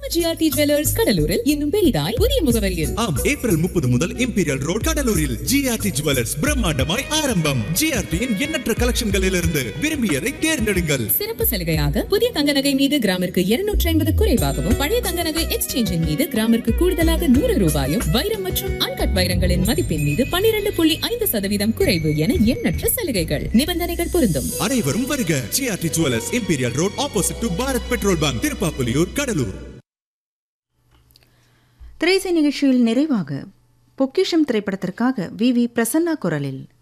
நம்ம GRT jewellers கடலூரில் இன்னும் பெரிதாய் புதிய முகவரியில் ஆம் ஏப்ரல் முப்பது முதல் இம்பீரியல் ரோட் கடலூரில் ஜிஆர்டி ஜுவல்லர்ஸ் பிரம்மாண்டமாய் ஆரம்பம் ஜிஆர்டியின் எண்ணற்ற கலெக்ஷன்களிலிருந்து விரும்பியதை தேர்ந்தெடுங்கள் சிறப்பு சலுகையாக புதிய தங்க நகை மீது கிராமிற்கு இருநூற்றி ஐம்பது குறைவாகவும் பழைய தங்க நகை எக்ஸ்சேஞ்சின் மீது கிராமிற்கு கூடுதலாக நூறு ரூபாயும் வைரம் மற்றும் அன்கட் வைரங்களின் மதிப்பின் மீது பன்னிரண்டு புள்ளி ஐந்து சதவீதம் குறைவு என எண்ணற்ற சலுகைகள் நிபந்தனைகள் பொருந்தும் அனைவரும் வருக GRT jewellers imperial road opposite to Bharat petrol bunk Tiruppapuliyur Cuddalore திரைசை நிகழ்ச்சியில் நிறைவாக பொக்கிஷம் திரைப்படத்திற்காக வி வி பிரசன்னா குரலில்